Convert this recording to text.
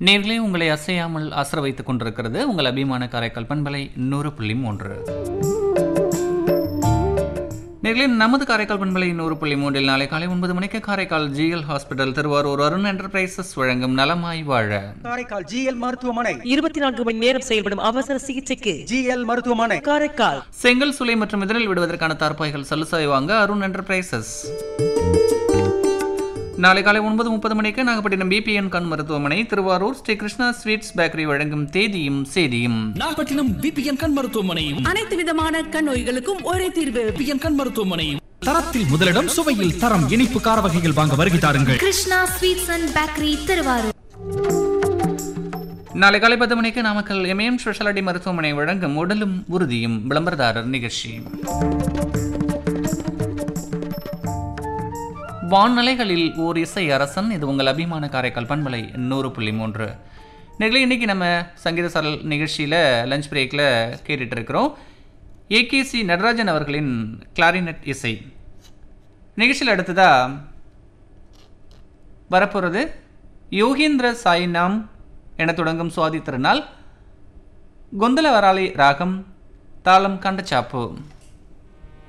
நேர்களே உங்களை அசையாமல் அசர வைத்துக் கொண்டிருக்கிறது உங்கள் அபிமான காரைக்கால் பண்பலை நூறு புள்ளி மூன்று நேர்களே நமது காரைக்கால் பண்பலை நூறு புள்ளி மூன்றில் நாளை காலை ஒன்பது மணிக்கு Karaikal GL hospital Thiruvarur Arun enterprises வழங்கும் நலமாய் வாழ காரைக்கால் ஜிஎல் மருத்துவமனை இருபத்தி நான்கு மணி நேரம் செயல்படும் அவசர சிகிச்சைக்கு ஜிஎல் மருத்துவமனை காரைக்கால் செங்கல் சுலை மற்றும் இதழில் விடுவதற்கான தார்ப்பாய்கள் சலுசாய் வாங்க அருண் என்டர்பிரைசஸ் நாளை காலை ஒன்பது முப்பது மணிக்கு நாகப்பட்டினம் பிபிஎன் கண் மருத்துவமனை திருவாரூர் ஸ்ரீ கிருஷ்ணா ஸ்வீட்ஸ் பேக்கரி வழங்கும் தேதியும் சேதியும் நாகப்பட்டினம் பிபிஎன் கண் மருத்துவமனையும் அனைத்து விதமான கண் நோய்களுக்கும் ஒரே தீர்வு பிபிஎன் கண் மருத்துவமனையும் தரத்தில் முதலிடம் சுவையில் தரம் இனிப்பு கார வகைகள் வாங்க வருகை தாருங்கள் Krishna sweets and bakery Thiruvarur நாளை காலை பத்து மணிக்கு நாமக்கல் எம்ஏஎம் ஸ்பெஷாலிட்டி மருத்துவமனை வழங்கும் உடலும் உறுதியும் விளம்பரதாரர் நிகழ்ச்சி வான்நிலைகளில் ஓர் இசை அரசன் இது உங்கள் அபிமான காரைக்கால் பண்பலை நூறு புள்ளி மூன்று நிகழ்ச்சி இன்னைக்கு நம்ம சங்கீத சரல் நிகழ்ச்சியில் லஞ்ச் பிரேக்கில் கேட்டுட்டு இருக்கிறோம் ஏகேசி நடராஜன் அவர்களின் கிளாரினட் இசை நிகழ்ச்சியில் அடுத்ததா வரப்போகிறது யோகேந்திர சாய்நாம் என தொடங்கும் சுவாதி திருநாள் கொந்தல வராளி ராகம் தாளம் கண்டச்சாப்பு